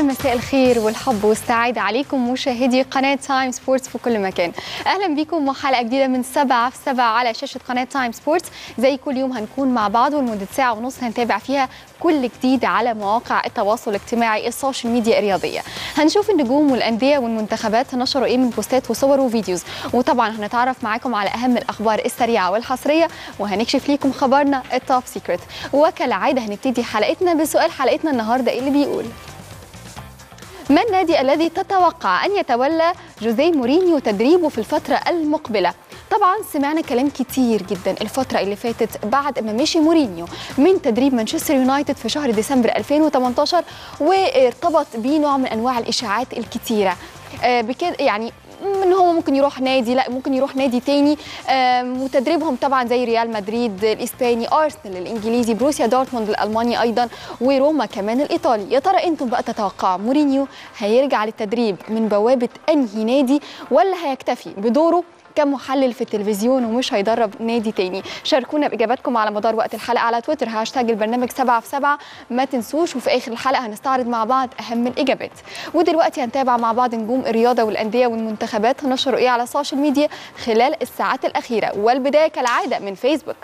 مساء الخير والحب والسعادة عليكم مشاهدي قناة تايم سبورتس في كل مكان أهلا بكم وحلقة جديدة من سبعة في سبعة على شاشة قناة تايم سبورتس زي كل يوم هنكون مع بعض ولمدة ساعة ونص هنتابع فيها كل جديد على مواقع التواصل الاجتماعي السوشيال ميديا الرياضية هنشوف النجوم والأندية والمنتخبات نشروا إيه من بوستات وصور وفيديوز وطبعا هنتعرف معاكم على أهم الأخبار السريعة والحصرية وهنكشف ليكم خبرنا التوب سيكريت وكالعادة هنبتدي حلقتنا بسؤال حلقتنا النهاردة إيه اللي بيقول ما النادي الذي تتوقع أن يتولى جوزيه مورينيو تدريبه في الفترة المقبلة؟ طبعا سمعنا كلام كتير جدا الفترة اللي فاتت بعد ما مشي مورينيو من تدريب مانشستر يونايتد في شهر ديسمبر 2018 وارتبط بيه نوع من أنواع الإشاعات الكتيرة آه بكده يعني ان هو ممكن يروح نادي لا ممكن يروح نادي تاني وتدريبهم طبعا زي ريال مدريد الاسباني ارسنال الانجليزي بروسيا دورتموند الالماني ايضا وروما كمان الايطالي يا ترى انتم بقى تتوقعوا مورينيو هيرجع للتدريب من بوابه انهي نادي ولا هيكتفي بدوره كمحلل في التلفزيون ومش هيدرب نادي تاني شاركونا باجاباتكم على مدار وقت الحلقه على تويتر هاشتاج البرنامج 7 في 7 ما تنسوش وفي اخر الحلقه هنستعرض مع بعض اهم الاجابات ودلوقتي هنتابع مع بعض نجوم الرياضه والانديه والمنتخبات نشروا ايه على السوشيال ميديا خلال الساعات الاخيره والبدايه كالعاده من فيسبوك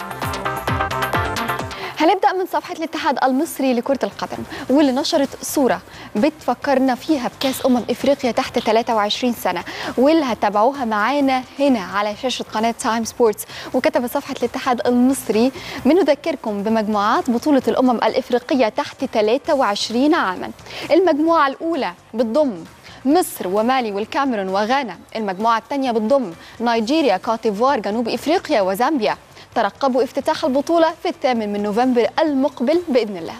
هنبدا من صفحه الاتحاد المصري لكره القدم واللي نشرت صوره بتفكرنا فيها بكاس امم افريقيا تحت 23 سنه واللي هتابعوها معانا هنا على شاشه قناه تايم سبورتس وكتبت صفحه الاتحاد المصري بنذكركم بمجموعات بطوله الامم الافريقيه تحت 23 عاما المجموعه الاولى بتضم مصر ومالي والكاميرون وغانا المجموعه الثانيه بتضم نيجيريا كوتيفوار جنوب افريقيا وزامبيا ترقبوا افتتاح البطولة في الثامن من نوفمبر المقبل بإذن الله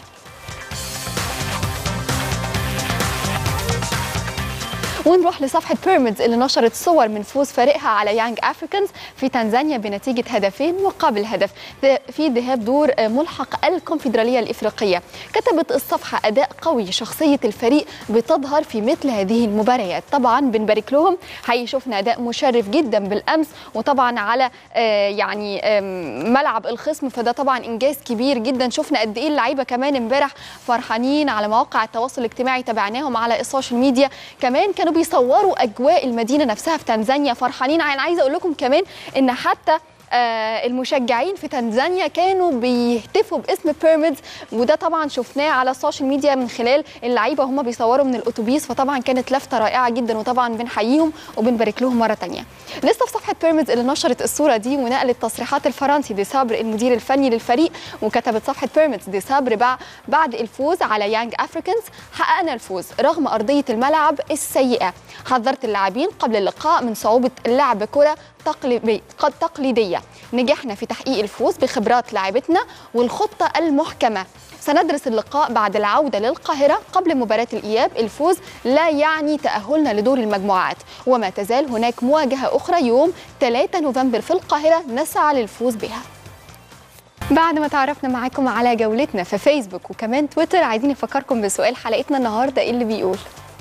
ونروح لصفحة بيراميدز اللي نشرت صور من فوز فريقها على يانج أفريكانز في تنزانيا بنتيجة هدفين مقابل هدف في ذهاب دور ملحق الكونفدرالية الإفريقية كتبت الصفحة أداء قوي شخصية الفريق بتظهر في مثل هذه المباريات طبعا بنبارك لهم حقيقي شفنا أداء مشرف جدا بالأمس وطبعا على يعني ملعب الخصم فده طبعا إنجاز كبير جدا شفنا قد إيه اللعيبة كمان امبارح فرحانين على مواقع التواصل الاجتماعي تابعناهم على السوشيال ميديا كمان كانوا بيصوروا اجواء المدينه نفسها في تنزانيا فرحانين انا عايزه اقول لكم كمان ان حتى آه المشجعين في تنزانيا كانوا بيهتفوا باسم بيراميدز وده طبعا شفناه على السوشيال ميديا من خلال اللعيبه وهم بيصوروا من الاتوبيس فطبعا كانت لفته رائعه جدا وطبعا بنحييهم وبنبارك لهم مره ثانيه لسه في صفحه بيراميدز اللي نشرت الصوره دي ونقلت تصريحات الفرنسي دي صابر المدير الفني للفريق وكتبت صفحه بيراميدز دي صابر بعد الفوز على يانج افريكانز حققنا الفوز رغم ارضيه الملعب السيئه حذرت اللاعبين قبل اللقاء من صعوبه لعب كره تقليديه نجحنا في تحقيق الفوز بخبرات لاعبتنا والخطه المحكمه سندرس اللقاء بعد العوده للقاهره قبل مباراه الاياب الفوز لا يعني تاهلنا لدور المجموعات وما تزال هناك مواجهه اخرى يوم 3 نوفمبر في القاهره نسعى للفوز بها بعد ما تعرفنا معاكم على جولتنا في فيسبوك وكمان تويتر عايزين نفكركم بسؤال حلقتنا النهارده ايه اللي بيقول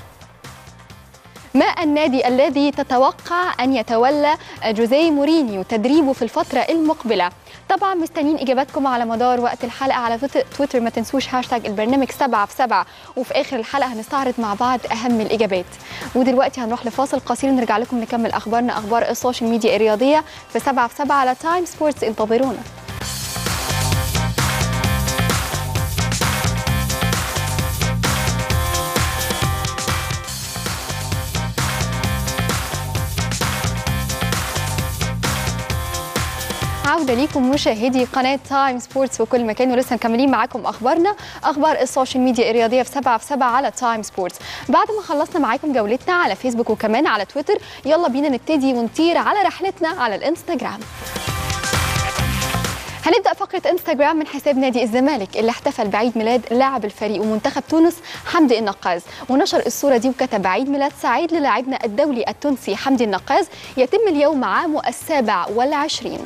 ما النادي الذي تتوقع أن يتولى جوزيه مورينيو تدريبه في الفترة المقبلة طبعا مستنيين إجاباتكم على مدار وقت الحلقة على تويتر ما تنسوش هاشتاج البرنامج 7 في 7 وفي آخر الحلقة هنستعرض مع بعض أهم الإجابات ودلوقتي هنروح لفاصل قصير نرجع لكم نكمل أخبارنا أخبار السوشيال ميديا الرياضية في 7 في 7 على تايم سبورتس انتظرونا عودة ليكم مشاهدي قناة تايم سبورتس في كل مكان ولسه مكملين معاكم أخبارنا أخبار السوشيال ميديا الرياضية في 7 في 7 على تايم سبورتس بعد ما خلصنا معاكم جولتنا على فيسبوك وكمان على تويتر يلا بينا نبتدي ونطير على رحلتنا على الانستجرام هنبدا فقره انستغرام من حساب نادي الزمالك اللي احتفل بعيد ميلاد لاعب الفريق ومنتخب تونس حمدي النقاز ونشر الصوره دي وكتب عيد ميلاد سعيد للاعبنا الدولي التونسي حمدي النقاز يتم اليوم عامه السابع والعشرين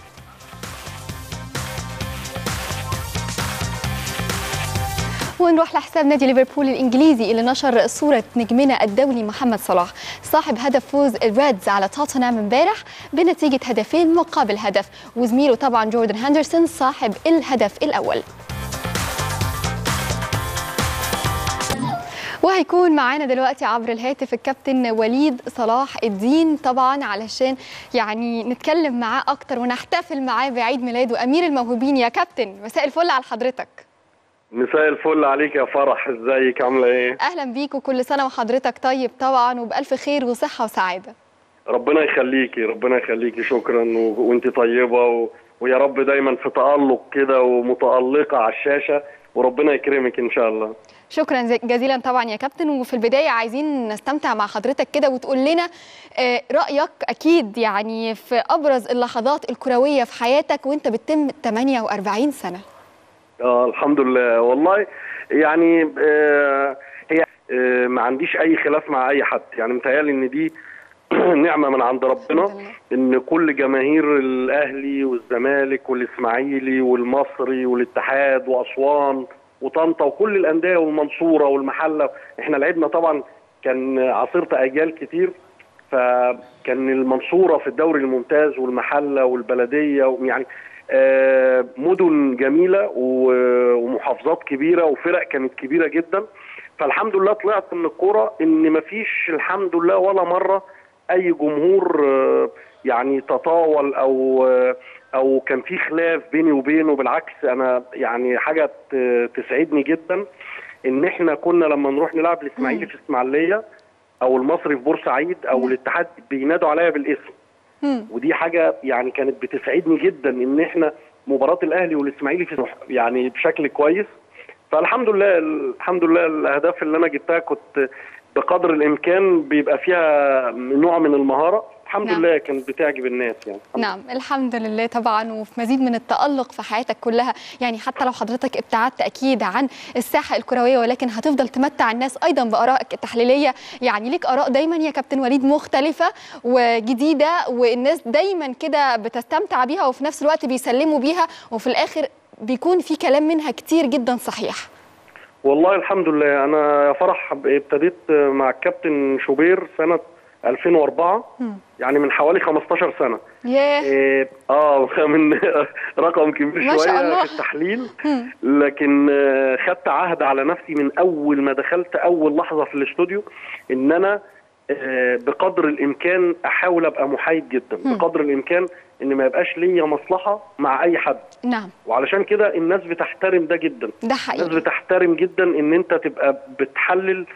ونروح لحساب نادي ليفربول الانجليزي اللي نشر صوره نجمنا الدولي محمد صلاح صاحب هدف فوز الريدز على توتنهام امبارح بنتيجه هدفين مقابل هدف وزميله طبعا جوردن هندرسون صاحب الهدف الاول وهيكون معانا دلوقتي عبر الهاتف الكابتن وليد صلاح الدين طبعا علشان يعني نتكلم معاه اكتر ونحتفل معاه بعيد ميلاده امير الموهوبين يا كابتن مساء الفل على حضرتك مساء الفل عليك يا فرح ازيك عامله ايه اهلا بيك وكل سنه وحضرتك طيب طبعا وبالف خير وصحه وسعاده ربنا يخليكي ربنا يخليكي شكرا و... وانت طيبه و... ويا رب دايما في تألق كده ومتألقة على الشاشة وربنا يكرمك إن شاء الله شكرا جزيلا طبعا يا كابتن وفي البدايه عايزين نستمتع مع حضرتك كده وتقول لنا رايك اكيد يعني في ابرز اللحظات الكرويه في حياتك وانت بتتم 48 سنه اه الحمد لله والله يعني آه هي آه ما عنديش اي خلاف مع اي حد يعني متهيألي ان دي نعمه من عند ربنا ان كل جماهير الاهلي والزمالك والاسماعيلي والمصري والاتحاد واسوان وطنطا وكل الانديه والمنصوره والمحله احنا لعبنا طبعا كان عاصرت اجيال كتير فكان المنصوره في الدوري الممتاز والمحله والبلديه يعني آه مدن جميله ومحافظات كبيره وفرق كانت كبيره جدا فالحمد لله طلعت من الكوره ان مفيش الحمد لله ولا مره اي جمهور يعني تطاول او او كان في خلاف بيني وبينه بالعكس انا يعني حاجه تسعدني جدا ان احنا كنا لما نروح نلعب الاسماعيلي في اسماعيليه او المصري في بورسعيد او الاتحاد بينادوا عليا بالاسم ودي حاجه يعني كانت بتسعدني جدا ان احنا مباراه الاهلي والاسماعيلي في يعني بشكل كويس فالحمد لله الحمد لله الاهداف اللي انا جبتها كنت بقدر الامكان بيبقى فيها نوع من المهاره الحمد نعم. لله كانت بتعجب الناس يعني نعم الحمد لله طبعا وفي مزيد من التالق في حياتك كلها يعني حتى لو حضرتك ابتعدت اكيد عن الساحه الكرويه ولكن هتفضل تمتع الناس ايضا بارائك التحليليه يعني ليك اراء دايما يا كابتن وليد مختلفه وجديده والناس دايما كده بتستمتع بيها وفي نفس الوقت بيسلموا بيها وفي الاخر بيكون في كلام منها كتير جدا صحيح والله الحمد لله انا يا فرح ابتديت مع الكابتن شوبير سنه 2004 م. يعني من حوالي 15 سنه ياه إيه اه من رقم كبير ما شاء شويه الله. في التحليل لكن خدت عهد على نفسي من اول ما دخلت اول لحظه في الاستوديو ان انا بقدر الامكان احاول ابقى محايد جدا م. بقدر الامكان ان ما يبقاش ليا مصلحه مع اي حد نعم وعلشان كده الناس بتحترم ده جدا ده حقيقي الناس بتحترم جدا ان انت تبقى بتحلل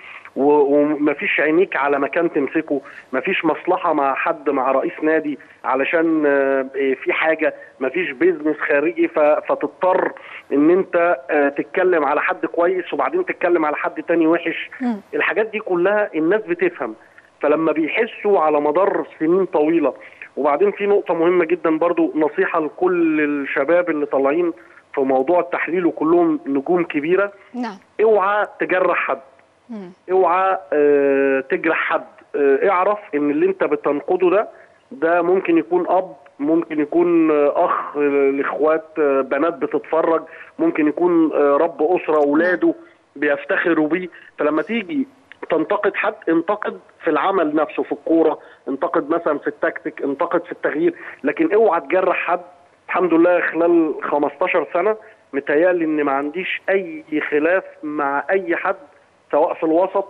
ومفيش عينيك على مكان تمسكه مفيش مصلحة مع حد مع رئيس نادي علشان في حاجة مفيش بيزنس خارجي فتضطر ان انت تتكلم على حد كويس وبعدين تتكلم على حد تاني وحش م. الحاجات دي كلها الناس بتفهم فلما بيحسوا على مدار سنين طويلة وبعدين في نقطة مهمة جدا برضو نصيحة لكل الشباب اللي طالعين في موضوع التحليل وكلهم نجوم كبيرة نعم اوعى تجرح حد مم. اوعى اه تجرح حد اه اعرف ان اللي انت بتنقده ده ده ممكن يكون اب ممكن يكون اخ لاخوات بنات بتتفرج ممكن يكون رب اسره اولاده بيفتخروا بيه فلما تيجي تنتقد حد انتقد في العمل نفسه في الكوره انتقد مثلا في التكتيك انتقد في التغيير لكن اوعى تجرح حد الحمد لله خلال 15 سنه متهيألي ان ما عنديش اي خلاف مع اي حد سواء في الوسط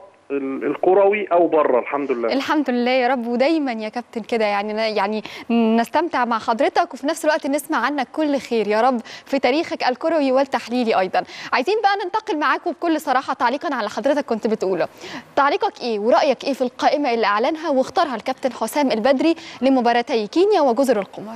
الكروي او بره الحمد لله الحمد لله يا رب ودايما يا كابتن كده يعني يعني نستمتع مع حضرتك وفي نفس الوقت نسمع عنك كل خير يا رب في تاريخك الكروي والتحليلي ايضا عايزين بقى ننتقل معاكم بكل صراحه تعليقا على حضرتك كنت بتقوله تعليقك ايه ورايك ايه في القائمه اللي اعلنها واختارها الكابتن حسام البدري لمباراتي كينيا وجزر القمر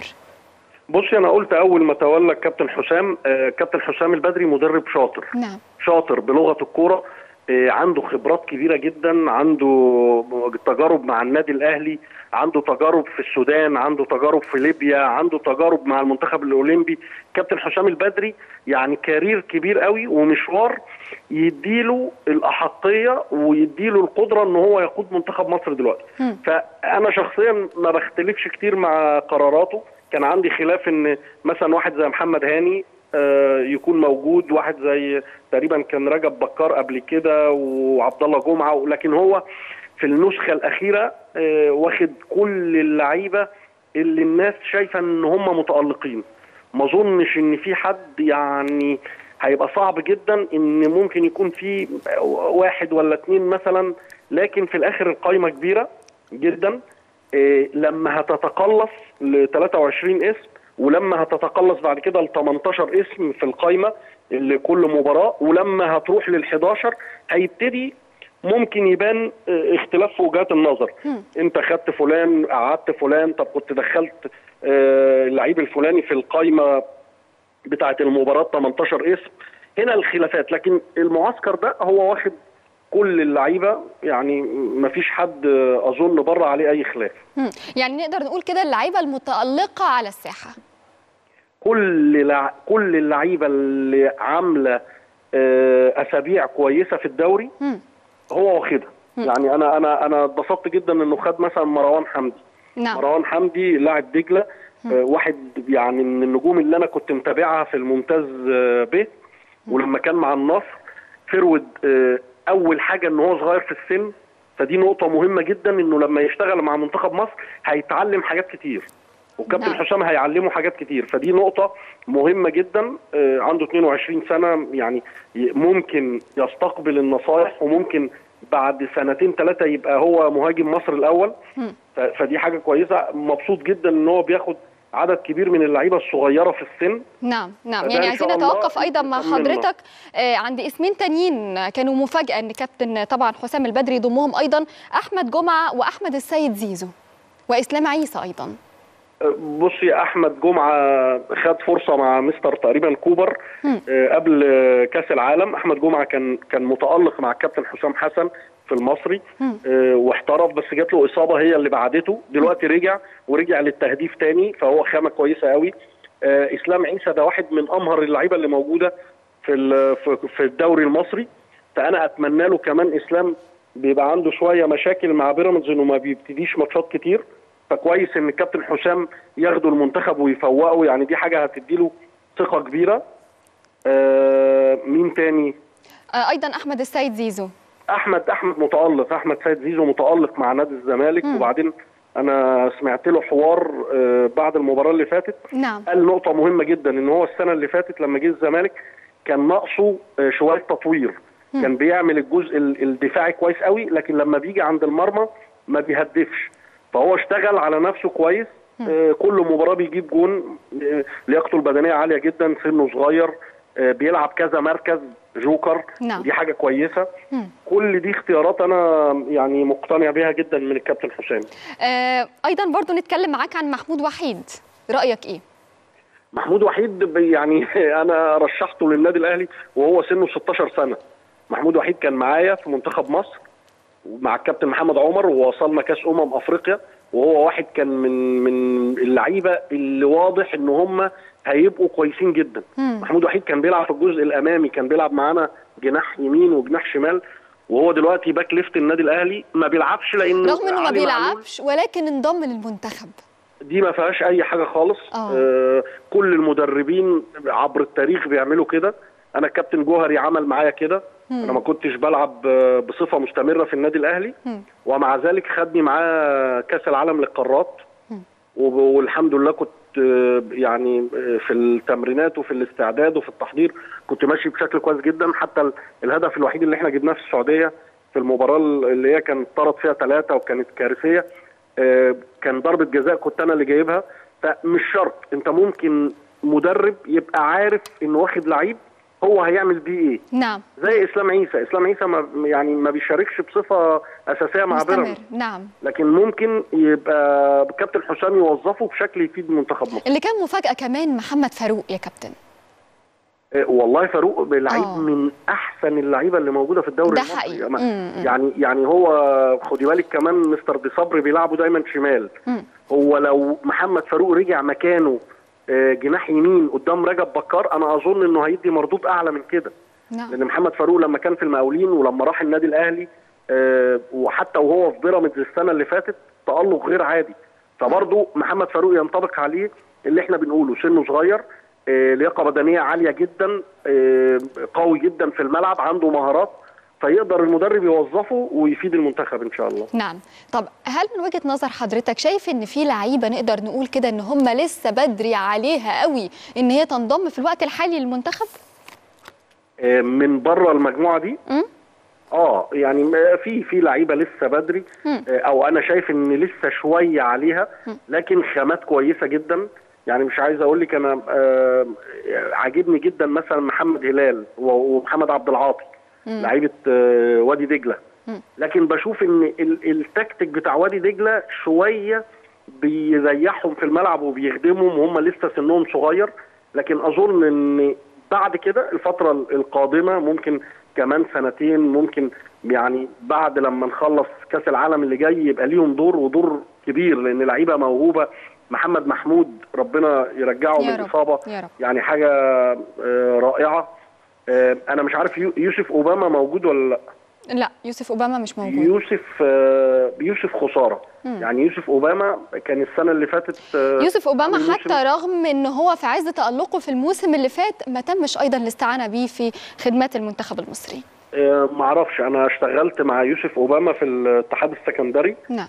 بصي انا قلت اول ما تولى الكابتن حسام آه كابتن حسام البدري مدرب شاطر نعم شاطر بلغه الكوره آه عنده خبرات كبيره جدا عنده تجارب مع النادي الاهلي عنده تجارب في السودان عنده تجارب في ليبيا عنده تجارب مع المنتخب الاولمبي كابتن حسام البدري يعني كارير كبير قوي ومشوار يديله الاحقيه ويديله القدره ان هو يقود منتخب مصر دلوقتي م. فانا شخصيا ما بختلفش كتير مع قراراته كان عندي خلاف ان مثلا واحد زي محمد هاني يكون موجود واحد زي تقريبا كان رجب بكار قبل كده وعبد الله جمعه لكن هو في النسخه الاخيره واخد كل اللعيبه اللي الناس شايفه ان هم متالقين ما اظنش ان في حد يعني هيبقى صعب جدا ان ممكن يكون في واحد ولا اتنين مثلا لكن في الاخر القايمه كبيره جدا إيه لما هتتقلص ل 23 اسم ولما هتتقلص بعد كده ل 18 اسم في القايمه لكل مباراه ولما هتروح لل 11 هيبتدي ممكن يبان اه، اختلاف في وجهات النظر انت خدت فلان قعدت فلان طب كنت دخلت اه، اللعيب الفلاني في القايمه بتاعه المباراه 18 اسم هنا الخلافات لكن المعسكر ده هو واخد كل اللعيبه يعني مفيش حد اه، اظن بره عليه اي خلاف مم. يعني نقدر نقول كده اللعيبه المتالقه على الساحه كل لع... كل اللعيبه اللي عامله آه، اسابيع كويسه في الدوري مم. هو واخدها يعني انا انا انا اتبسطت جدا انه خد مثلا مروان حمدي نعم مروان حمدي لاعب دجله آه، واحد يعني من النجوم اللي انا كنت متابعها في الممتاز آه، ب ولما كان مع النصر فرود آه، اول حاجه ان هو صغير في السن فدي نقطه مهمه جدا انه لما يشتغل مع منتخب مصر هيتعلم حاجات كتير وكابتن نعم. حسام هيعلمه حاجات كتير فدي نقطة مهمة جدا آه، عنده 22 سنة يعني ي- ممكن يستقبل النصائح وممكن بعد سنتين ثلاثة يبقى هو مهاجم مصر الأول ف- فدي حاجة كويسة مبسوط جدا إن هو بياخد عدد كبير من اللعيبة الصغيرة في السن نعم نعم فده يعني إن عايزين شاء الله نتوقف ايضا مع يطمنا. حضرتك آه، عند اسمين تانيين كانوا مفاجاه ان كابتن طبعا حسام البدري يضمهم ايضا احمد جمعه واحمد السيد زيزو واسلام عيسى ايضا بصي احمد جمعه خد فرصه مع مستر تقريبا كوبر آه، قبل آه، كاس العالم احمد جمعه كان كان متالق مع الكابتن حسام حسن في المصري آه، واحترف بس جات له اصابه هي اللي بعدته دلوقتي رجع ورجع للتهديف تاني فهو خامه كويسه قوي آه، اسلام عيسى ده واحد من امهر اللعيبه اللي موجوده في ال- في- في الدوري المصري فانا اتمنى له كمان اسلام بيبقى عنده شويه مشاكل مع بيراميدز انه ما بيبتديش ماتشات كتير فكويس ان الكابتن حسام ياخده المنتخب ويفوقه يعني دي حاجه هتديله ثقه كبيره آه مين تاني آه، ايضا احمد السيد زيزو احمد احمد متالق احمد سيد زيزو متالق مع نادي الزمالك وبعدين انا سمعت له حوار آه بعد المباراه اللي فاتت نعم قال نقطه مهمه جدا ان هو السنه اللي فاتت لما جه الزمالك كان ناقصه آه، شويه تطوير كان بيعمل الجزء ال- الدفاعي كويس قوي لكن لما بيجي عند المرمى ما بيهدفش فهو اشتغل على نفسه كويس آه، كل مباراه بيجيب جون آه، لياقته البدنيه عاليه جدا سنه صغير آه، بيلعب كذا مركز جوكر نعم. دي حاجه كويسه كل دي اختيارات انا يعني مقتنع بيها جدا من الكابتن حسام آه، ايضا برضو نتكلم معاك عن محمود وحيد رايك ايه محمود وحيد بي- يعني انا رشحته للنادي الاهلي وهو سنه 16 سنه محمود وحيد كان معايا في منتخب مصر مع الكابتن محمد عمر ووصلنا كاس امم افريقيا وهو واحد كان من من اللعيبه اللي واضح ان هم هيبقوا كويسين جدا محمود وحيد كان بيلعب في الجزء الامامي كان بيلعب معانا جناح يمين وجناح شمال وهو دلوقتي باك ليفت النادي الاهلي ما بيلعبش لانه رغم انه ما علي معلول بيلعبش ولكن انضم للمنتخب دي ما فيهاش اي حاجه خالص آه. آه كل المدربين عبر التاريخ بيعملوا كده انا الكابتن جوهري عمل معايا كده انا ما كنتش بلعب آه، بصفه مستمره في النادي الاهلي ومع ذلك خدني معاه كاس العالم للقارات وب- والحمد لله كنت آه، يعني آه، في التمرينات وفي الاستعداد وفي التحضير كنت ماشي بشكل كويس جدا حتى ال- الهدف الوحيد اللي احنا جبناه في السعوديه في المباراه اللي هي كانت طرد فيها ثلاثه وكانت كارثيه آه، كان ضربه جزاء كنت انا اللي جايبها فمش شرط انت ممكن مدرب يبقى عارف انه واخد لعيب هو هيعمل بيه ايه نعم زي اسلام عيسى اسلام عيسى ما يعني ما بيشاركش بصفه اساسيه مع مستمر بيراميدز نعم لكن ممكن يبقى كابتن حسام يوظفه بشكل يفيد منتخب مصر اللي كان مفاجاه كمان محمد فاروق يا كابتن آه، والله فاروق لعيب آه. من احسن اللعيبه اللي موجوده في الدوري ده المصري حقيقي. ما- مم، مم. يعني يعني هو خدي بالك كمان مستر دي صبري بيلعبه دايما شمال هو لو محمد فاروق رجع مكانه آه، جناح يمين قدام رجب بكار انا اظن انه هيدي مردود اعلى من كده نعم لان محمد فاروق لما كان في المقاولين ولما راح النادي الاهلي آه، وحتى وهو في بيراميدز السنه اللي فاتت تالق غير عادي فبرضه محمد فاروق ينطبق عليه اللي احنا بنقوله سنه صغير آه، لياقه بدنيه عاليه جدا آه، قوي جدا في الملعب عنده مهارات فيقدر المدرب يوظفه ويفيد المنتخب ان شاء الله نعم طب هل من وجهه نظر حضرتك شايف ان في لعيبه نقدر نقول كده ان هم لسه بدري عليها قوي ان هي تنضم في الوقت الحالي للمنتخب آه، من بره المجموعه دي مم. اه يعني ما في في لعيبه لسه بدري مم. آه، او انا شايف ان لسه شويه عليها لكن خامات كويسه جدا يعني مش عايز اقول لك انا آه، عاجبني جدا مثلا محمد هلال و- ومحمد عبد العاطي لعيبه آه، وادي دجله لكن بشوف ان ال- التكتيك بتاع وادي دجله شويه بيريحهم في الملعب وبيخدمهم وهم لسه سنهم صغير لكن اظن ان بعد كده الفتره القادمه ممكن كمان سنتين ممكن يعني بعد لما نخلص كاس العالم اللي جاي يبقى ليهم دور ودور كبير لان لعيبه موهوبه محمد محمود ربنا يرجعه يا من رب، الاصابه يا رب. يعني حاجه آه، رائعه آه، انا مش عارف يو- يوسف اوباما موجود ولا لا لا يوسف اوباما مش موجود يوسف آه، يوسف خساره يعني يوسف اوباما كان السنه اللي فاتت آه، يوسف اوباما عامل موسم- حتى رغم ان هو في عز تالقه في الموسم اللي فات ما تمش ايضا الاستعانه به في خدمات المنتخب المصري آه، معرفش انا اشتغلت مع يوسف اوباما في الاتحاد السكندري نعم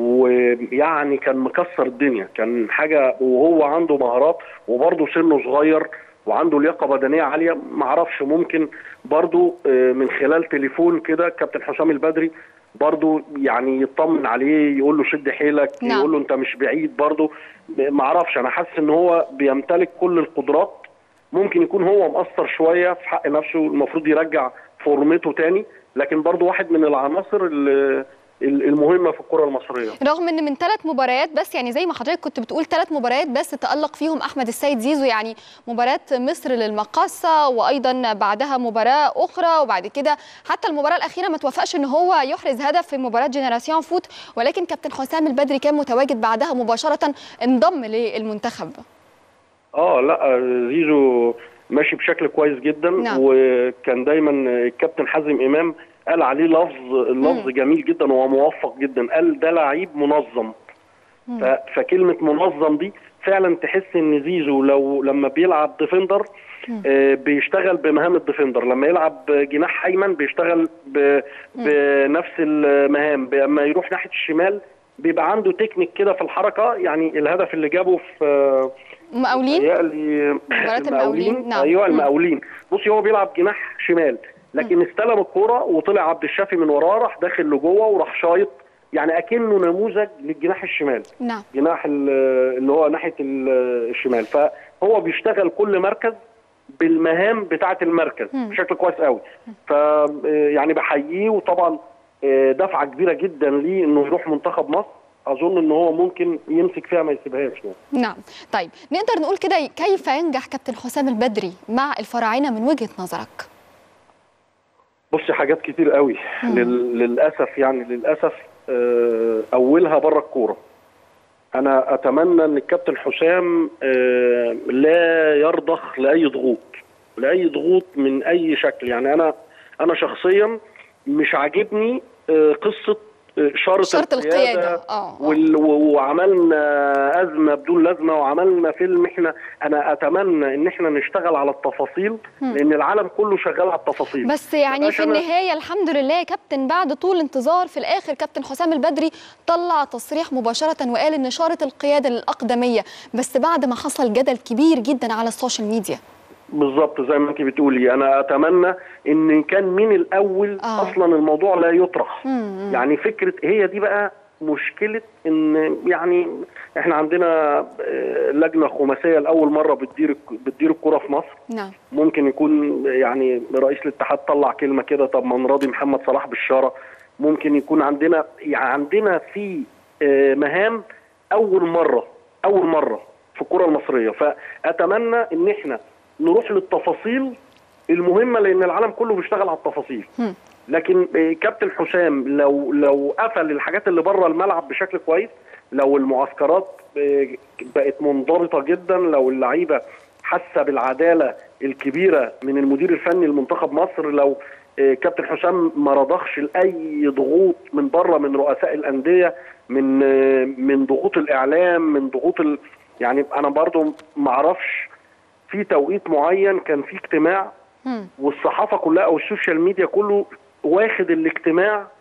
ويعني كان مكسر الدنيا كان حاجه وهو عنده مهارات وبرضه سنه صغير وعنده لياقه بدنيه عاليه معرفش ممكن برضه آه، من خلال تليفون كده كابتن حسام البدري برضه يعني يطمن عليه يقول له شد حيلك نعم. يقول له انت مش بعيد برضه معرفش انا حاسس ان هو بيمتلك كل القدرات ممكن يكون هو مقصر شويه في حق نفسه المفروض يرجع فورمته تاني لكن برضه واحد من العناصر ال- ال- المهمه في الكره المصريه رغم ان من ثلاث مباريات بس يعني زي ما حضرتك كنت بتقول ثلاث مباريات بس تألق فيهم احمد السيد زيزو يعني مباراة مصر للمقاصة وايضا بعدها مباراة اخرى وبعد كده حتى المباراة الاخيرة ما توفقش ان هو يحرز هدف في مباراة جنراسيون فوت ولكن كابتن حسام البدري كان متواجد بعدها مباشرة انضم للمنتخب اه لا زيزو ماشي بشكل كويس جدا نعم. وكان دايما الكابتن حازم امام قال عليه لفظ اللفظ جميل جدا وموفق جدا قال ده لعيب منظم ف- فكلمه منظم دي فعلا تحس ان زيزو لو لما بيلعب ديفندر آه، بيشتغل بمهام الديفندر لما يلعب جناح ايمن بيشتغل ب- بنفس المهام لما يروح ناحيه الشمال بيبقى عنده تكنيك كده في الحركه يعني الهدف اللي جابه في آه، مقاولين متهيألي مباراة المقاولين، نعم. ايوه مم. المقاولين بصي هو بيلعب جناح شمال لكن استلم الكرة وطلع عبد الشافي من وراه راح داخل لجوه وراح شايط يعني اكنه نموذج للجناح الشمال نعم جناح ال- اللي هو ناحيه ال- الشمال فهو بيشتغل كل مركز بالمهام بتاعه المركز بشكل كويس قوي ف يعني بحييه وطبعا آه، دفعه كبيره جدا ليه انه يروح منتخب مصر اظن ان هو ممكن يمسك فيها ما يسيبهاش يعني. نعم طيب نقدر نقول كده كيف ينجح كابتن حسام البدري مع الفراعنة من وجهة نظرك بصي حاجات كتير قوي لل... للاسف يعني للاسف آه، اولها بره الكوره انا اتمنى ان الكابتن حسام آه، لا يرضخ لاي ضغوط لاي ضغوط من اي شكل يعني انا انا شخصيا مش عاجبني آه، قصه آه، شرط, شرط القيادة. آه، آه. وال... و- وعملنا ازمه بدون لازمه وعملنا فيلم احنا انا اتمنى ان احنا نشتغل على التفاصيل لان العالم كله شغال على التفاصيل بس يعني مبقاش في أنا- النهايه الحمد لله يا كابتن بعد طول انتظار في الاخر كابتن حسام البدري طلع تصريح مباشره وقال ان اشاره القياده للاقدميه بس بعد ما حصل جدل كبير جدا على السوشيال ميديا بالظبط زي ما انت بتقولي انا اتمنى ان كان من الاول آه. آه. اصلا الموضوع لا يطرح مم. يعني فكره هي دي بقى مشكله ان يعني احنا عندنا آه، لجنه خماسيه لاول مره بتدير الك- بتدير الكره في مصر نعم ممكن يكون يعني رئيس الاتحاد طلع كلمه كده طب ما نراضي محمد صلاح بالشاره ممكن يكون عندنا يعني عندنا في آه، مهام اول مره اول مره في الكره المصريه فاتمنى ان احنا نروح للتفاصيل المهمه لان العالم كله بيشتغل على التفاصيل هم. لكن آه، كابتن حسام لو لو قفل الحاجات اللي بره الملعب بشكل كويس لو المعسكرات آه، بقت منضبطه جدا لو اللعيبه حاسه بالعداله الكبيره من المدير الفني لمنتخب مصر لو آه، كابتن حسام ما رضخش لاي ضغوط من بره من رؤساء الانديه من آه، من ضغوط الاعلام من ضغوط ال... يعني انا برضو ما اعرفش في توقيت معين كان في اجتماع هم. والصحافه كلها او السوشيال ميديا كله واخد الاجتماع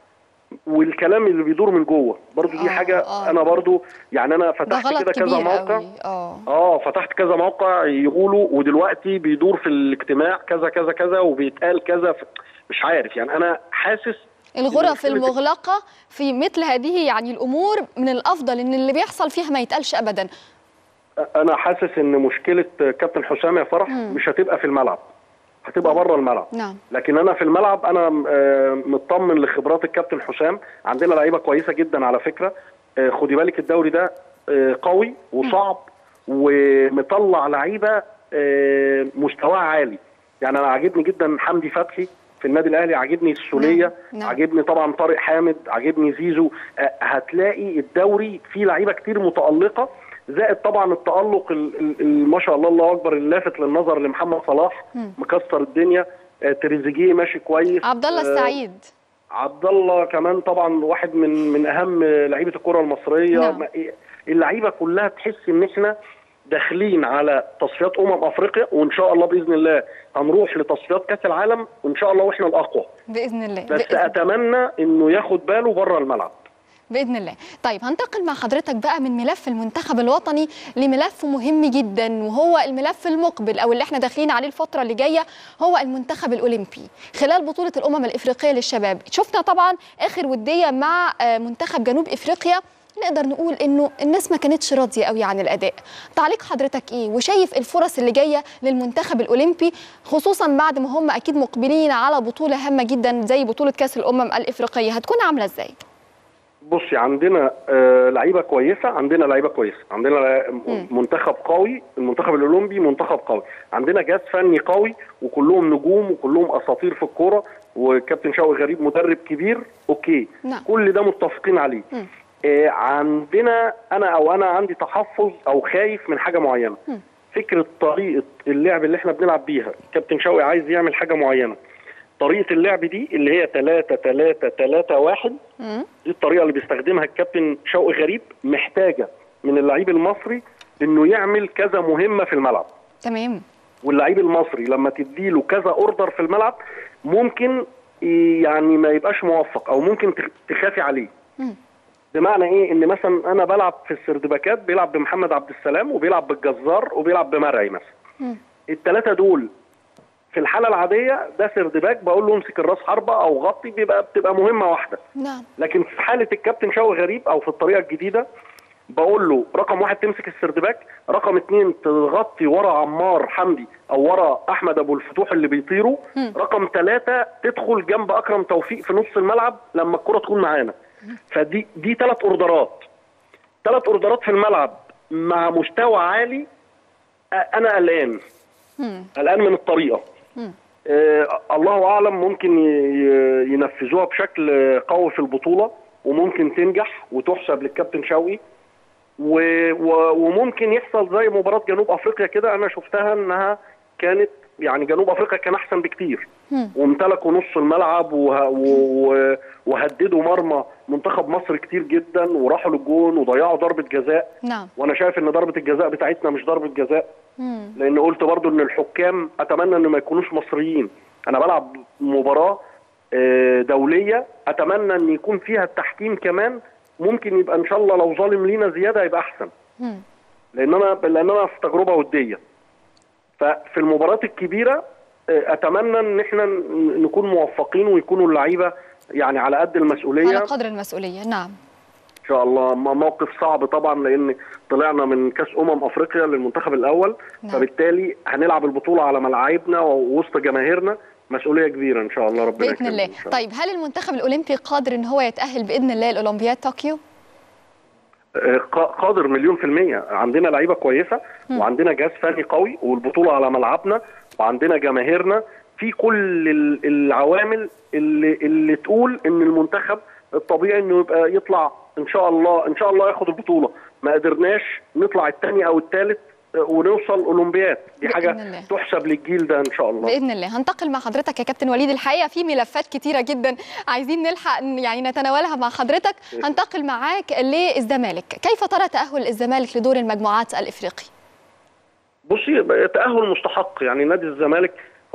والكلام اللي بيدور من جوه برضو دي آه، حاجه آه. انا برضو يعني انا ده فتحت غلط كده كذا كبير موقع قوي اه اه فتحت كذا موقع يقولوا ودلوقتي بيدور في الاجتماع كذا كذا كذا وبيتقال كذا ف... مش عارف يعني انا حاسس الغرف مشكلة- المغلقة في مثل هذه يعني الأمور من الأفضل إن اللي بيحصل فيها ما يتقالش أبدا انا حاسس ان مشكله كابتن حسام يا فرح مش هتبقى في الملعب هتبقى بره الملعب نعم لكن انا في الملعب انا آه، مطمن لخبرات الكابتن حسام عندنا لعيبه كويسه جدا على فكره آه، خدي بالك الدوري ده آه، قوي وصعب ومطلع لعيبه آه، مستواها عالي يعني انا عاجبني جدا حمدي فتحي في النادي الاهلي عاجبني السوليه نعم، نعم. عاجبني طبعا طارق حامد عاجبني زيزو آه، هتلاقي الدوري فيه لعيبه كتير متالقه زائد طبعا التالق ال- ال- ال- ما شاء الله الله اكبر اللافت للنظر لمحمد صلاح مكسر الدنيا آه، تريزيجيه ماشي كويس عبد الله آه، السعيد عبد الله كمان طبعا واحد من من اهم لعيبه الكره المصريه نعم. ما- اللعيبه كلها تحس ان احنا داخلين على تصفيات امم افريقيا وان شاء الله باذن الله هنروح لتصفيات كاس العالم وان شاء الله واحنا الاقوى بإذن الله بس بإذن, اتمنى انه ياخد باله بره الملعب بإذن الله طيب هنتقل مع حضرتك بقى من ملف المنتخب الوطني لملف مهم جدا وهو الملف المقبل أو اللي احنا داخلين عليه الفترة اللي جاية هو المنتخب الأولمبي خلال بطولة الأمم الإفريقية للشباب شفنا طبعا آخر ودية مع آه، منتخب جنوب إفريقيا نقدر نقول انه الناس ما كانتش راضيه قوي عن الاداء تعليق حضرتك ايه وشايف الفرص اللي جايه للمنتخب الاولمبي خصوصا بعد ما هم اكيد مقبلين على بطوله هامه جدا زي بطوله كاس الامم الافريقيه هتكون عامله ازاي بصي عندنا آه لعيبه كويسه عندنا لعيبه كويسه عندنا لع- منتخب قوي المنتخب الاولمبي منتخب قوي عندنا جهاز فني قوي وكلهم نجوم وكلهم اساطير في الكوره وكابتن شوقي غريب مدرب كبير اوكي نعم. كل ده متفقين عليه مم. آه عندنا انا او انا عندي تحفظ او خايف من حاجه معينه مم. فكره طريقه اللعب اللي احنا بنلعب بيها كابتن شوقي عايز يعمل حاجه معينه طريقه اللعب دي اللي هي 3 3 3 1 مم. دي الطريقه اللي بيستخدمها الكابتن شوقي غريب محتاجه من اللعيب المصري انه يعمل كذا مهمه في الملعب تمام واللعيب المصري لما تديله كذا اوردر في الملعب ممكن يعني ما يبقاش موفق او ممكن تخ- تخافي عليه مم. بمعنى ايه ان مثلا انا بلعب في السردباكات بيلعب بمحمد عبد السلام وبيلعب بالجزار وبيلعب بمرعي مثلا مم. الثلاثه دول في الحاله العاديه ده سردباك بقول له امسك الراس حربه او غطي بيبقى بتبقى مهمه واحده نعم لكن في حاله الكابتن شوقي غريب او في الطريقه الجديده بقول له رقم واحد تمسك السردباك رقم اتنين تغطي ورا عمار حمدي او ورا احمد ابو الفتوح اللي بيطيروا مم. رقم ثلاثة تدخل جنب اكرم توفيق في نص الملعب لما الكره تكون معانا فدي دي ثلاث اوردرات ثلاث اوردرات في الملعب مع مستوى عالي أ- انا قلقان مم. قلقان من الطريقه مم. آه الله اعلم ممكن ي- ي- ينفذوها بشكل آه، قوي في البطوله وممكن تنجح وتحسب للكابتن شوقي و و وممكن يحصل زي مباراه جنوب افريقيا كده انا شفتها انها كانت يعني جنوب افريقيا كان احسن بكتير مم. وامتلكوا نص الملعب وه و و وهددوا مرمى منتخب مصر كتير جدا وراحوا للجون وضيعوا ضربه جزاء نعم وانا شايف ان ضربه الجزاء بتاعتنا مش ضربه جزاء مم. لان قلت برضو ان الحكام اتمنى ان ما يكونوش مصريين انا بلعب مباراه آه، دوليه اتمنى ان يكون فيها التحكيم كمان ممكن يبقى ان شاء الله لو ظالم لينا زياده يبقى احسن مم. لان انا لان انا في تجربه وديه ففي المباريات الكبيره آه، اتمنى ان احنا ن- نكون موفقين ويكونوا اللعيبه يعني على قد المسؤوليه على قدر المسؤوليه نعم ان شاء الله م- موقف صعب طبعا لان طلعنا من كاس امم افريقيا للمنتخب الاول نعم. فبالتالي هنلعب البطوله على ملاعبنا ووسط جماهيرنا مسؤوليه كبيره ان شاء الله ربنا باذن يكرمنا الله إن شاء طيب هل المنتخب الاولمبي قادر ان هو يتاهل باذن الله لاولمبياد طوكيو آه، ق- قادر مليون في المية عندنا لعيبة كويسة وعندنا جهاز فني قوي والبطولة على ملعبنا وعندنا جماهيرنا في كل ال- العوامل اللي, اللي تقول ان المنتخب الطبيعي انه يبقى يطلع ان شاء الله ان شاء الله ياخد البطولة ما قدرناش نطلع الثاني او الثالث ونوصل اولمبياد دي بإذن حاجة الله. تحسب للجيل ده ان شاء الله باذن الله هنتقل مع حضرتك يا كابتن وليد الحقيقه في ملفات كتيره جدا عايزين نلحق ن- يعني نتناولها مع حضرتك هنتقل معاك للزمالك كيف ترى تاهل الزمالك لدور المجموعات الافريقي بصي تأهل مستحق يعني نادي الزمالك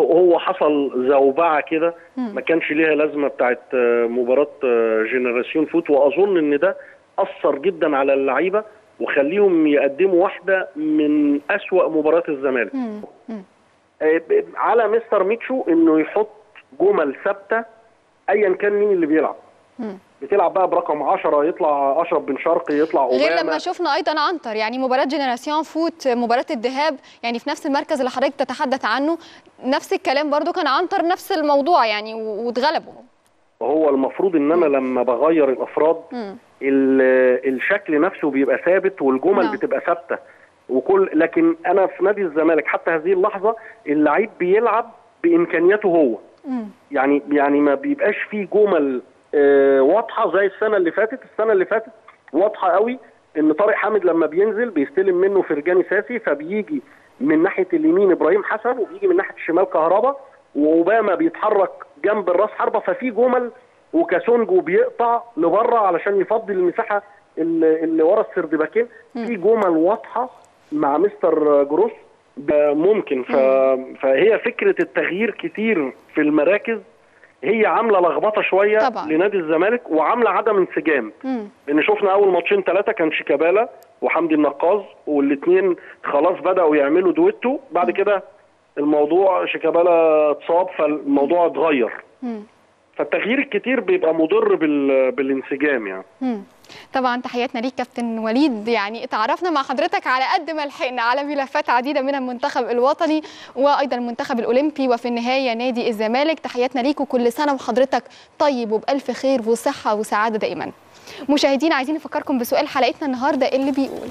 هو حصل زوبعه كده ما كانش ليها لازمه بتاعت آه، مباراه آه، جنراسيون فوت واظن ان ده اثر جدا على اللعيبه وخليهم يقدموا واحده من اسوا مباريات الزمالك مم. مم. آه، ب- على مستر ميتشو انه يحط جمل ثابته ايا كان مين اللي بيلعب مم. بتلعب بقى برقم 10 يطلع اشرف بن شرقي يطلع غير اوباما لما شفنا ايضا عنتر يعني مباراه جينيراسيون فوت مباراه الذهاب يعني في نفس المركز اللي حضرتك تتحدث عنه نفس الكلام برضو كان عنتر نفس الموضوع يعني و- واتغلبوا هو المفروض ان انا لما بغير الافراد مم. ال- الشكل نفسه بيبقى ثابت والجمل نعم. بتبقى ثابته وكل لكن انا في نادي الزمالك حتى هذه اللحظه اللعيب بيلعب بامكانياته هو مم. يعني يعني ما بيبقاش فيه جمل آه، واضحه زي السنه اللي فاتت السنه اللي فاتت واضحه قوي ان طارق حامد لما بينزل بيستلم منه فرجاني ساسي فبيجي من ناحيه اليمين ابراهيم حسن وبيجي من ناحيه الشمال كهربا واوباما بيتحرك جنب الراس حربه ففي جمل وكاسونجو بيقطع لبره علشان يفضي المساحه اللي, اللي ورا السردباكين في جمل واضحه مع مستر جروس ب- ممكن ف... فهي فكره التغيير كتير في المراكز هي عامله لخبطه شويه طبعاً. لنادي الزمالك وعامله عدم انسجام مم. لان شفنا اول ماتشين ثلاثه كان شيكابالا وحمدي النقاز والاثنين خلاص بداوا يعملوا دويتو بعد كده الموضوع شيكابالا اتصاب فالموضوع اتغير مم. فالتغيير الكتير بيبقى مضر بال... بالانسجام يعني مم. طبعا تحياتنا ليك كابتن وليد يعني اتعرفنا مع حضرتك على قد ما لحقنا على ملفات عديده منها المنتخب الوطني وايضا المنتخب الاولمبي وفي النهايه نادي الزمالك تحياتنا ليك وكل سنه وحضرتك طيب وبالف خير وصحه وسعاده دائما مشاهدينا عايزين نفكركم بسؤال حلقتنا النهارده اللي بيقول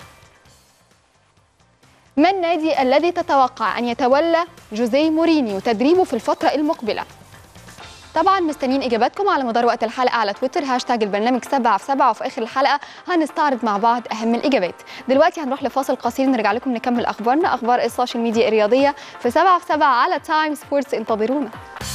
ما النادي الذي تتوقع ان يتولى جوزيه مورينيو تدريبه في الفتره المقبله طبعا مستنيين اجاباتكم على مدار وقت الحلقه على تويتر هاشتاج البرنامج 7 في 7 وفي اخر الحلقه هنستعرض مع بعض اهم الاجابات دلوقتي هنروح لفاصل قصير نرجع لكم نكمل اخبارنا اخبار السوشيال ميديا الرياضيه في 7 في 7 على تايم سبورتس انتظرونا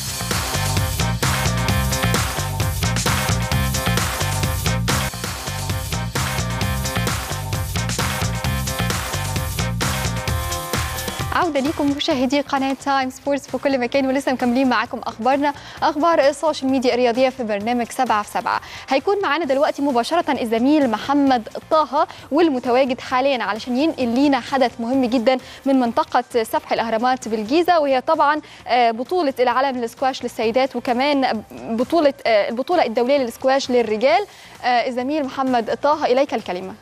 عودة ليكم مشاهدي قناة تايم سبورتس في كل مكان ولسه مكملين معاكم أخبارنا أخبار السوشيال ميديا الرياضية في برنامج 7 في 7 هيكون معانا دلوقتي مباشرة الزميل محمد طه والمتواجد حاليا علشان ينقل لينا حدث مهم جدا من منطقة سفح الأهرامات بالجيزة وهي طبعا آه، بطولة العالم للسكواش للسيدات وكمان بطولة آه، البطولة الدولية للسكواش للرجال آه، الزميل محمد طه إليك الكلمة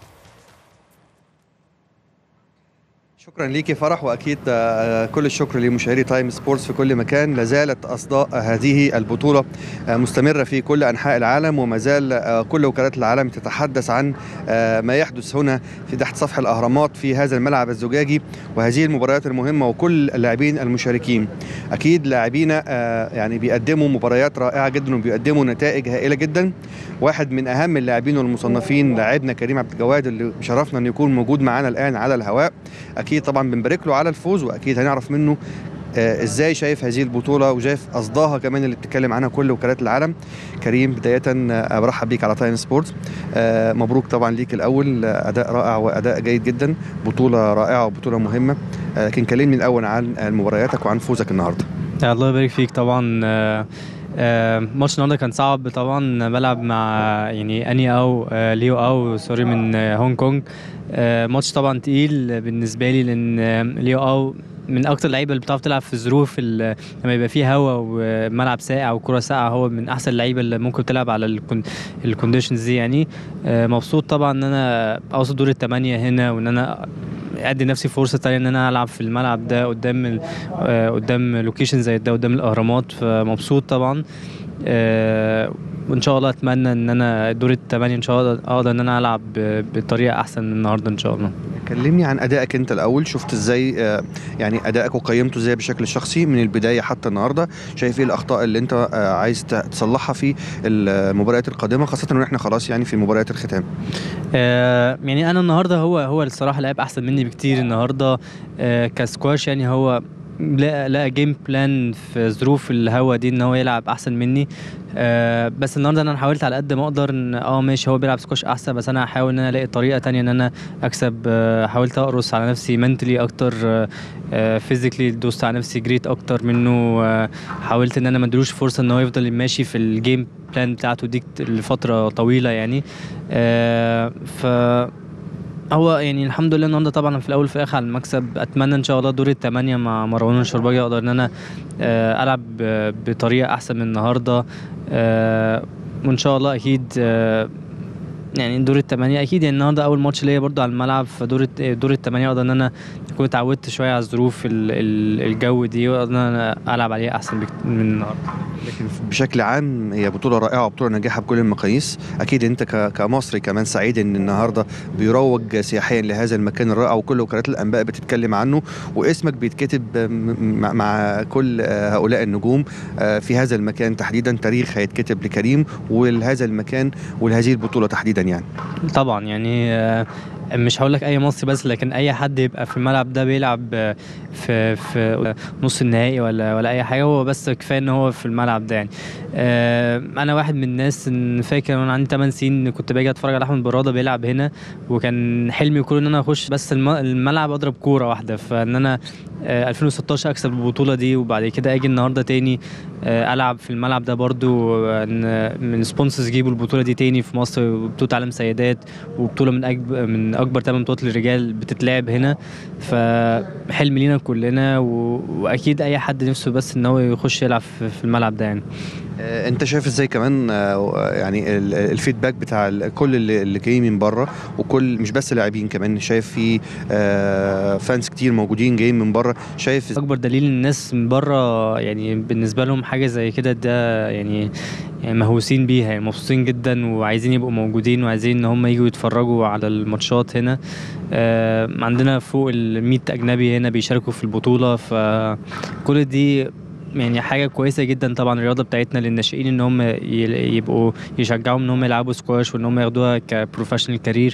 شكرا ليكي فرح واكيد آه، كل الشكر لمشاهدي تايم سبورتس في كل مكان لا زالت اصداء هذه البطوله آه، مستمره في كل انحاء العالم وما زال آه، كل وكالات العالم تتحدث عن آه، ما يحدث هنا في تحت سفح الاهرامات في هذا الملعب الزجاجي وهذه المباريات المهمه وكل اللاعبين المشاركين اكيد لاعبينا آه، يعني بيقدموا مباريات رائعه جدا وبيقدموا نتائج هائله جدا واحد من اهم اللاعبين والمصنفين لاعبنا كريم عبد الجواد اللي شرفنا انه يكون موجود معانا الان على الهواء اكيد طبعا بنبارك له على الفوز واكيد هنعرف منه آه، ازاي شايف هذه البطوله وشايف قصدها كمان اللي بتتكلم عنها كل وكالات العالم كريم بدايه آه، برحب بيك على تايم سبورتس آه، مبروك طبعا ليك الاول آه، اداء رائع واداء جيد جدا بطوله رائعه وبطوله مهمه آه، لكن كلمني الاول عن آه، مبارياتك وعن فوزك النهارده يا الله يبارك فيك طبعا آه، آه، ماتش النهارده كان صعب طبعا بلعب مع يعني اني او آه، ليو او سوري من آه، هونج كونج آه، ماتش طبعا تقيل بالنسبه لي لان آه، ليو او من اكتر اللعيبه اللي بتعرف تلعب في الظروف ال- لما يبقى فيه هواء وملعب ساقع وكره ساقعه هو من احسن اللعيبه اللي ممكن تلعب على الكون- الكونديشنز دي يعني آه، مبسوط طبعا ان انا اوصل دور الثمانيه هنا وان انا ادي نفسي فرصه تانية ان انا العب في الملعب ده قدام ال- آه، قدام لوكيشن زي ده قدام الاهرامات فمبسوط طبعا آه، وان شاء الله اتمنى ان انا دور الثمانيه ان شاء الله اقدر ان انا العب ب- بطريقه احسن النهارده ان شاء الله كلمني عن ادائك انت الاول شفت ازاي آه، يعني ادائك وقيمته ازاي بشكل شخصي من البدايه حتى النهارده شايف ايه الاخطاء اللي انت آه، عايز ت- تصلحها في المباريات القادمه خاصه ان احنا خلاص يعني في مباريات الختام آه، يعني انا النهارده هو هو الصراحه لعب احسن مني بكتير النهارده آه، كسكواش يعني هو لقى لقى جيم بلان في ظروف الهوا دي ان هو يلعب احسن مني آه بس النهارده انا حاولت على قد ما اقدر ان اه ماشي هو بيلعب سكواش احسن بس انا هحاول ان انا الاقي طريقه تانية ان انا اكسب آه حاولت اقرص على نفسي منتلي اكتر فيزيكلي آه دوست على نفسي جريت اكتر منه آه حاولت ان انا ما ادلوش فرصه ان هو يفضل ماشي في الجيم بلان بتاعته دي لفتره طويله يعني آه ف هو يعني الحمد لله النهارده طبعا في الاول وفي الاخر على المكسب اتمنى ان شاء الله دور الثمانيه مع مروان الشرباجي اقدر ان انا آه العب بطريقه احسن من النهارده آه وان شاء الله اكيد آه يعني دور الثمانية أكيد يعني النهاردة أول ماتش ليا برضو على الملعب فدور دور الثمانية أقدر إن أنا أكون اتعودت شوية على الظروف الجو دي وأقدر إن أنا ألعب عليها أحسن من النهاردة لكن بشكل عام هي بطولة رائعة وبطولة ناجحة بكل المقاييس أكيد أنت كمصري كمان سعيد إن النهاردة بيروج سياحيا لهذا المكان الرائع وكل وكالات الأنباء بتتكلم عنه واسمك بيتكتب مع كل هؤلاء النجوم في هذا المكان تحديدا تاريخ هيتكتب لكريم ولهذا المكان ولهذه البطولة تحديدا يعني طبعا يعني مش هقول لك اي مصري بس لكن اي حد يبقى في الملعب ده بيلعب في في نص النهائي ولا ولا اي حاجه هو بس كفايه ان هو في الملعب ده يعني انا واحد من الناس ان فاكر وانا عندي 8 سنين كنت باجي اتفرج على احمد براده بيلعب هنا وكان حلمي كله ان انا اخش بس الملعب اضرب كوره واحده فان انا 2016 اكسب البطوله دي وبعد كده اجي النهارده تاني العب في الملعب ده برضو من سبونسرز يجيبوا البطوله دي تاني في مصر بطوله عالم سيدات وبطوله من أكبر من اكبر ثمان بطولات للرجال بتتلعب هنا فحلم لينا كلنا و... واكيد اي حد نفسه بس ان هو يخش يلعب في الملعب ده يعني انت شايف ازاي كمان يعني الفيدباك بتاع كل اللي جاي من بره وكل مش بس لاعبين كمان شايف في فانس كتير موجودين جايين من بره شايف اكبر دليل الناس من بره يعني بالنسبه لهم حاجه زي كده ده يعني يعني مهووسين بيها يعني مبسوطين جدا وعايزين يبقوا موجودين وعايزين ان هم يجوا يتفرجوا على الماتشات هنا آه عندنا فوق ال 100 اجنبي هنا بيشاركوا في البطوله فكل دي يعني حاجه كويسه جدا طبعا الرياضه بتاعتنا للناشئين ان هم يبقوا يشجعوهم ان هم يلعبوا سكواش وان هم ياخدوها كبروفيشنال كارير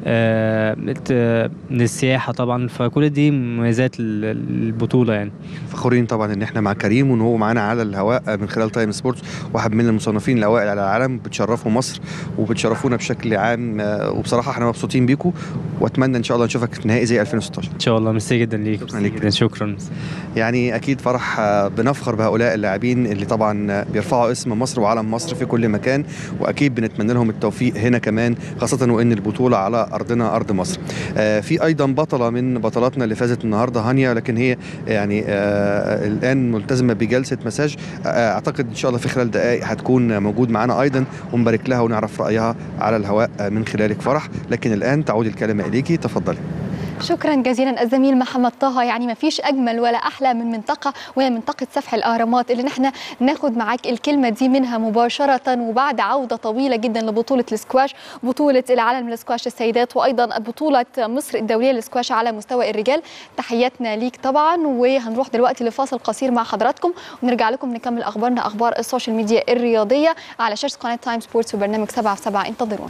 للسياحه طبعا فكل دي مميزات البطوله يعني فخورين طبعا ان احنا مع كريم وان هو معانا على الهواء من خلال تايم سبورتس واحد من المصنفين الاوائل على العالم بتشرفوا مصر وبتشرفونا بشكل عام وبصراحه احنا مبسوطين بيكم واتمنى ان شاء الله نشوفك في نهائي زي 2016 ان شاء الله ميرسي جدا ليك شكرا ليك شكرا يعني اكيد فرح بنفخر بنفخر بهؤلاء اللاعبين اللي طبعا بيرفعوا اسم مصر وعلم مصر في كل مكان واكيد بنتمنى لهم التوفيق هنا كمان خاصه وان البطوله على ارضنا ارض مصر. آه في ايضا بطله من بطلاتنا اللي فازت النهارده هانيا لكن هي يعني آه الان ملتزمه بجلسه مساج آه اعتقد ان شاء الله في خلال دقائق هتكون موجود معانا ايضا ونبارك لها ونعرف رايها على الهواء من خلالك فرح لكن الان تعود الكلمه اليكي تفضلي. شكرا جزيلا الزميل محمد طه يعني ما فيش اجمل ولا احلى من منطقه وهي منطقه سفح الاهرامات اللي نحن ناخد معاك الكلمه دي منها مباشره وبعد عوده طويله جدا لبطوله السكواش بطوله العالم للسكواش السيدات وايضا بطوله مصر الدوليه للسكواش على مستوى الرجال تحياتنا ليك طبعا وهنروح دلوقتي لفاصل قصير مع حضراتكم ونرجع لكم نكمل اخبارنا اخبار السوشيال ميديا الرياضيه على شاشه قناه تايم سبورتس وبرنامج 7 في 7 انتظرونا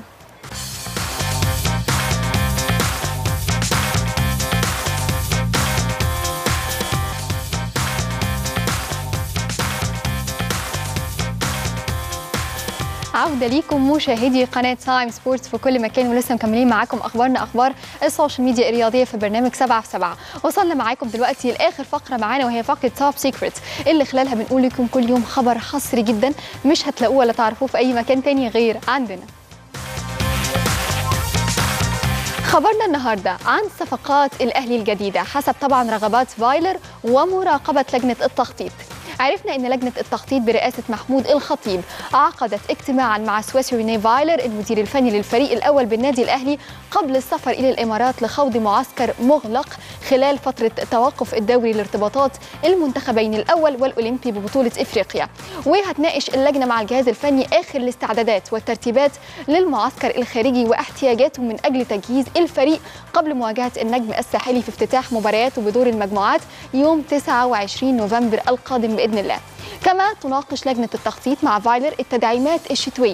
عودة ليكم مشاهدي قناة تايم سبورتس في كل مكان ولسه مكملين معاكم أخبارنا أخبار السوشيال ميديا الرياضية في برنامج 7 في 7 وصلنا معاكم دلوقتي لآخر فقرة معانا وهي فقرة توب سيكريت اللي خلالها بنقول لكم كل يوم خبر حصري جدا مش هتلاقوه ولا تعرفوه في أي مكان تاني غير عندنا خبرنا النهارده عن صفقات الأهلي الجديدة حسب طبعا رغبات فايلر ومراقبة لجنة التخطيط عرفنا ان لجنه التخطيط برئاسه محمود الخطيب عقدت اجتماعا مع سويسري ريني فايلر المدير الفني للفريق الاول بالنادي الاهلي قبل السفر الى الامارات لخوض معسكر مغلق خلال فتره توقف الدوري لارتباطات المنتخبين الاول والاولمبي ببطوله افريقيا وهتناقش اللجنه مع الجهاز الفني اخر الاستعدادات والترتيبات للمعسكر الخارجي واحتياجاته من اجل تجهيز الفريق قبل مواجهه النجم الساحلي في افتتاح مبارياته بدور المجموعات يوم 29 نوفمبر القادم باذن الله كما تناقش لجنه التخطيط مع فايلر التدعيمات الشتويه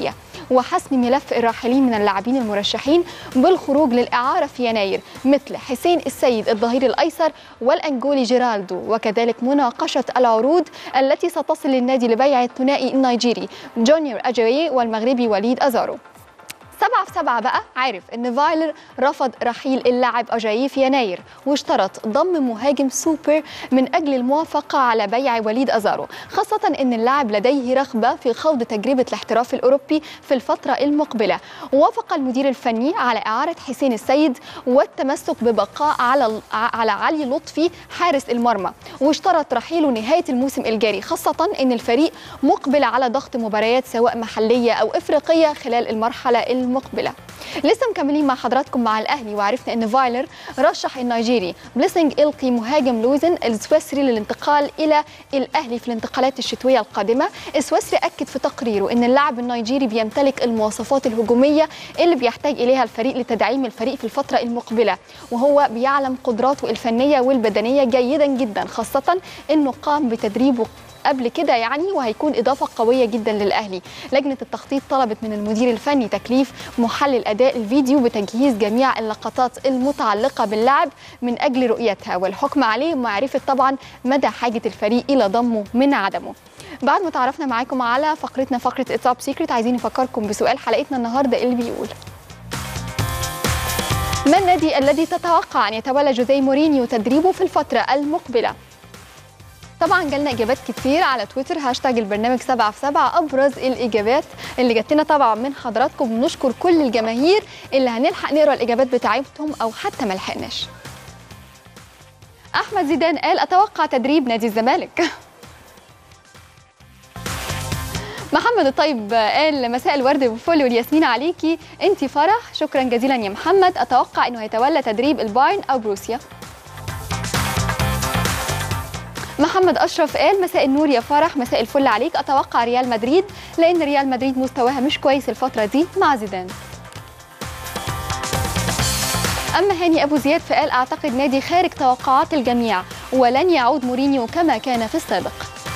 وحسم ملف الراحلين من اللاعبين المرشحين بالخروج للإعارة في يناير مثل حسين السيد الظهير الأيسر والأنجولي جيرالدو وكذلك مناقشة العروض التي ستصل للنادي لبيع الثنائي النيجيري جونيور أجوي والمغربي وليد أزارو سبعة في سبعة بقى عارف ان فايلر رفض رحيل اللاعب اجايي في يناير واشترط ضم مهاجم سوبر من اجل الموافقه على بيع وليد ازارو خاصه ان اللاعب لديه رغبه في خوض تجربه الاحتراف الاوروبي في الفتره المقبله وافق المدير الفني على اعاره حسين السيد والتمسك ببقاء على على علي لطفي حارس المرمى واشترط رحيله نهايه الموسم الجاري خاصه ان الفريق مقبل على ضغط مباريات سواء محليه او افريقيه خلال المرحله المقبله لسه مكملين مع حضراتكم مع الاهلي وعرفنا ان فايلر رشح النيجيري بليسنج القي مهاجم لوزن السويسري للانتقال الى الاهلي في الانتقالات الشتويه القادمه السويسري اكد في تقريره ان اللاعب النيجيري بيمتلك المواصفات الهجوميه اللي بيحتاج اليها الفريق لتدعيم الفريق في الفتره المقبله وهو بيعلم قدراته الفنيه والبدنيه جيدا جدا خاصه انه قام بتدريبه قبل كده يعني وهيكون اضافه قويه جدا للاهلي لجنه التخطيط طلبت من المدير الفني تكليف محلل اداء الفيديو بتجهيز جميع اللقطات المتعلقه باللاعب من اجل رؤيتها والحكم عليه ومعرفه طبعا مدى حاجه الفريق الى ضمه من عدمه بعد ما تعرفنا معاكم على فقرتنا فقره اتساب سيكريت عايزين نفكركم بسؤال حلقتنا النهارده اللي بيقول ما النادي الذي تتوقع ان يتولى جوزيه مورينيو تدريبه في الفتره المقبله طبعا جالنا اجابات كتير على تويتر هاشتاج البرنامج 7 في 7 ابرز الاجابات اللي جات لنا طبعا من حضراتكم بنشكر كل الجماهير اللي هنلحق نقرا الاجابات بتاعتهم او حتى ما لحقناش احمد زيدان قال اتوقع تدريب نادي الزمالك محمد الطيب قال مساء الورد والفل والياسمين عليكي انت فرح شكرا جزيلا يا محمد اتوقع انه هيتولى تدريب البايرن او بروسيا محمد اشرف قال مساء النور يا فرح مساء الفل عليك اتوقع ريال مدريد لان ريال مدريد مستواها مش كويس الفتره دي مع زيدان اما هاني ابو زياد فقال اعتقد نادي خارج توقعات الجميع ولن يعود مورينيو كما كان في السابق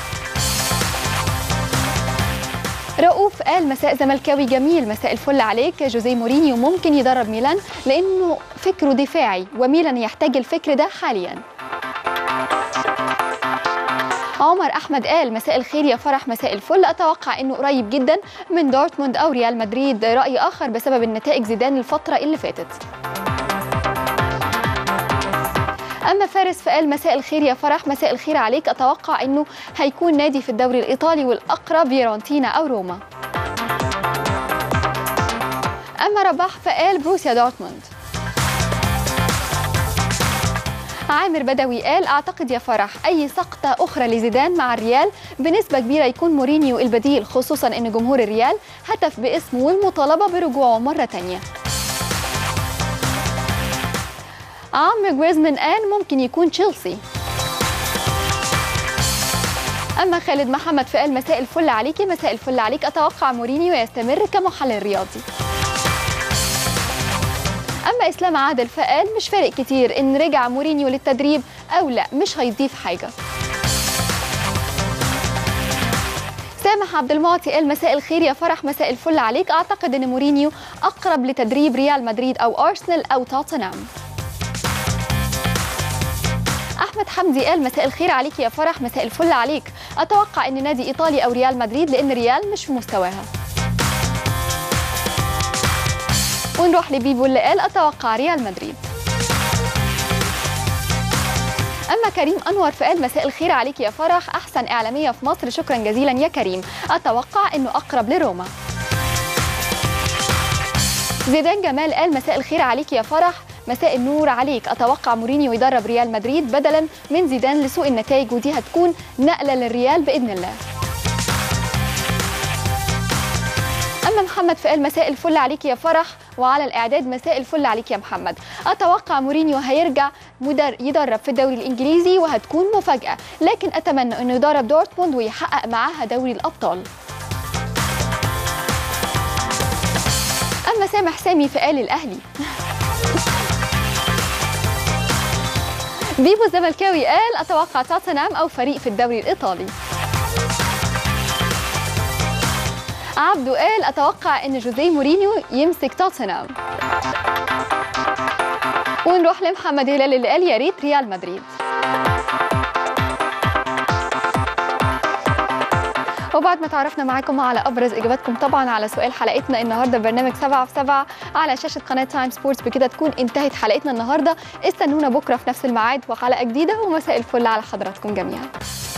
رؤوف قال مساء زملكاوي جميل مساء الفل عليك جوزيه مورينيو ممكن يدرب ميلان لانه فكره دفاعي وميلان يحتاج الفكر ده حاليا عمر احمد قال مساء الخير يا فرح مساء الفل اتوقع انه قريب جدا من دورتموند او ريال مدريد راي اخر بسبب النتائج زيدان الفتره اللي فاتت اما فارس فقال مساء الخير يا فرح مساء الخير عليك اتوقع انه هيكون نادي في الدوري الايطالي والاقرب فيورنتينا او روما اما رباح فقال بروسيا دورتموند عامر بدوي قال اعتقد يا فرح اي سقطه اخرى لزيدان مع الريال بنسبه كبيره يكون مورينيو البديل خصوصا ان جمهور الريال هتف باسمه والمطالبه برجوعه مره تانية عم جريزمان قال ممكن يكون تشيلسي اما خالد محمد فقال مساء الفل عليكي مساء الفل عليك اتوقع مورينيو يستمر كمحلل رياضي اما اسلام عادل فقال مش فارق كتير ان رجع مورينيو للتدريب او لا مش هيضيف حاجه سامح عبد المعطي قال مساء الخير يا فرح مساء الفل عليك اعتقد ان مورينيو اقرب لتدريب ريال مدريد او ارسنال او توتنهام احمد حمدي قال مساء الخير عليك يا فرح مساء الفل عليك اتوقع ان نادي ايطالي او ريال مدريد لان ريال مش في مستواها ونروح لبيبو اللي قال اتوقع ريال مدريد اما كريم انور فقال مساء الخير عليك يا فرح احسن اعلاميه في مصر شكرا جزيلا يا كريم اتوقع انه اقرب لروما زيدان جمال قال مساء الخير عليك يا فرح مساء النور عليك اتوقع مورينيو يدرب ريال مدريد بدلا من زيدان لسوء النتائج ودي هتكون نقله للريال باذن الله اما محمد فقال مساء الفل عليك يا فرح وعلى الاعداد مساء الفل عليك يا محمد اتوقع مورينيو هيرجع مدر يدرب في الدوري الانجليزي وهتكون مفاجاه لكن اتمنى انه يدرب دورتموند ويحقق معاها دوري الابطال اما سامح سامي فقال الاهلي بيبو الزملكاوي قال اتوقع توتنهام او فريق في الدوري الايطالي عبدو قال اتوقع ان جوزيه مورينيو يمسك توتنهام ونروح لمحمد هلال اللي قال يا ريت ريال مدريد وبعد ما تعرفنا معاكم على ابرز اجاباتكم طبعا على سؤال حلقتنا النهارده برنامج 7 في 7 على شاشه قناه تايم سبورتس بكده تكون انتهت حلقتنا النهارده استنونا بكره في نفس الميعاد وحلقه جديده ومساء الفل على حضراتكم جميعا